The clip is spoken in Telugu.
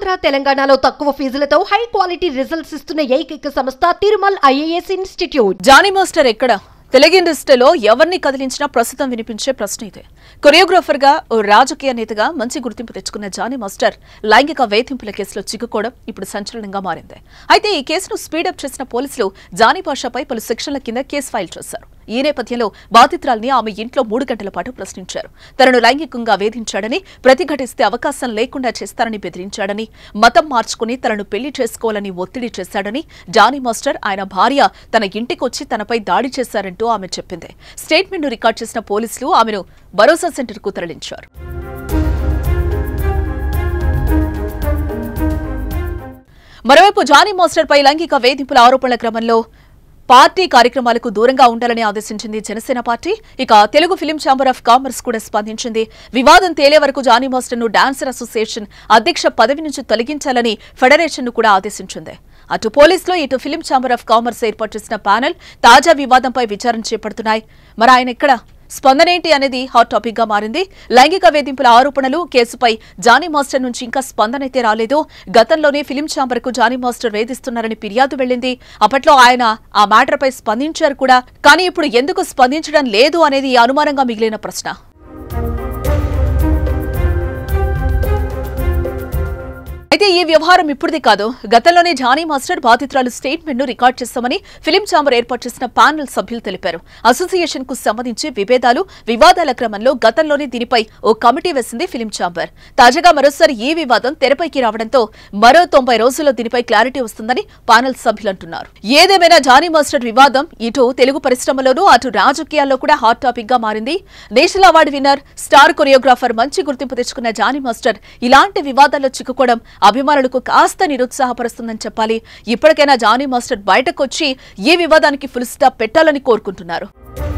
ఆంధ్ర తెలంగాణలో తక్కువ ఫీజులతో హై క్వాలిటీ రిజల్ట్స్ ఇస్తున్న ఏకైక సంస్థ Tirumal IAS institute Jani master ఎక్కడ తెలుగు ఇండస్ట్రీలో ఎవరిని కదిలించినా ప్రస్తుతం వినిపించే ప్రశ్న ఇదే కొరియోగ్రాఫర్ గా ఓ రాజకీయ నేతగా మంచి గుర్తింపు తెచ్చుకున్న జానీ మాస్టర్ లైంగిక వేధింపుల కేసులో చిక్కుకోవడం ఇప్పుడు సంచలనంగా మారింది అయితే ఈ కేసును స్పీడప్ చేసిన పోలీసులు జానీ భాషపై పలు సెక్షన్ల కింద కేసు ఫైల్ చేశారు ఈ నేపథ్యంలో బాధితురాల్ని ఆమె ఇంట్లో మూడు గంటల పాటు ప్రశ్నించారు తనను లైంగికంగా వేధించాడని ప్రతిఘటిస్తే అవకాశం లేకుండా చేస్తారని బెదిరించాడని మతం మార్చుకుని తనను పెళ్లి చేసుకోవాలని ఒత్తిడి చేశాడని జానీ మాస్టర్ ఆయన భార్య తన ఇంటికొచ్చి తనపై దాడి చేశారంటూ ఆమె చెప్పింది స్టేట్మెంట్ను రికార్డ్ చేసిన పోలీసులు ఆమెను భరోసా సెంటర్కు తరలించారు మరోవైపు జానీ మాస్టర్ పై లైంగిక వేధింపుల ఆరోపణల క్రమంలో పార్టీ కార్యక్రమాలకు దూరంగా ఉండాలని ఆదేశించింది జనసేన పార్టీ ఇక Telugu film chamber of commerce కూడా స్పందించింది వివాదం తేలే వరకు జానీ మాస్టర్ ను డాన్సర్ అసోసియేషన్ అధ్యక్ష పదవి నుంచి తొలగించాలని ఫెడరేషన్ ను కూడా ఆదేశించింది అటు పోలీసులు ఇటు ఫిలిం ఛాంబర్ ఆఫ్ కామర్స్ ఏర్పాటు చేసిన ప్యానెల్ తాజా వివాదంపై విచారణ చేపడుతున్నాయి మరి ఆయన ఎక్కడ స్పందనేంటి అనేది హాట్ టాపిక్ గా మారింది లైంగిక వేధింపుల ఆరోపణలు కేసుపై జానీ మాస్టర్ నుంచి ఇంకా స్పందన అయితే రాలేదు గతంలోనే ఫిలిం ఛాంబర్ కు జానీ మాస్టర్ వేధిస్తున్నారని ఫిర్యాదు వెళ్ళింది అప్పట్లో ఆయన ఆ మ్యాటర్ పై స్పందించారు కూడా కానీ ఇప్పుడు ఎందుకు స్పందించడం లేదు అనేది అనుమానంగా మిగిలిన ప్రశ్న అయితే ఈ వ్యవహారం ఇప్పుడుది కాదు గతంలోనే జానీ మాస్టర్ బాధితురాలు స్టేట్మెంట్ ను రికార్డ్ చేస్తామని ఫిలిం ఛాంబర్ ఏర్పాటు చేసిన ప్యానెల్ సభ్యులు తెలిపారు అసోసియేషన్ కు సంబంధించి విభేదాలు వివాదాల క్రమంలో గతంలోనే దీనిపై ఓ కమిటీ వేసింది ఫిలిం ఛాంబర్ తాజాగా మరోసారి ఈ వివాదం తెరపైకి రావడంతో మరో తొంభై రోజుల్లో దీనిపై క్లారిటీ వస్తుందని ప్యానెల్ సభ్యులు అంటున్నారు ఏదేమైనా జానీ మాస్టర్ వివాదం ఇటు తెలుగు పరిశ్రమలోనూ అటు రాజకీయాల్లో కూడా హాట్ టాపిక్ గా మారింది national award winner star choreographer మంచి గుర్తింపు తెచ్చుకున్న జానీ మాస్టర్ ఇలాంటి వివాదాల్లో చిక్కుకోవడం అభిమానులకు కాస్త నిరుత్సాహపరుస్తుందని చెప్పాలి ఇప్పటికైనా జానీ మాస్టర్ బయటకొచ్చి ఈ వివాదానికి ఫుల్ స్టాప్ పెట్టాలని కోరుకుంటున్నారు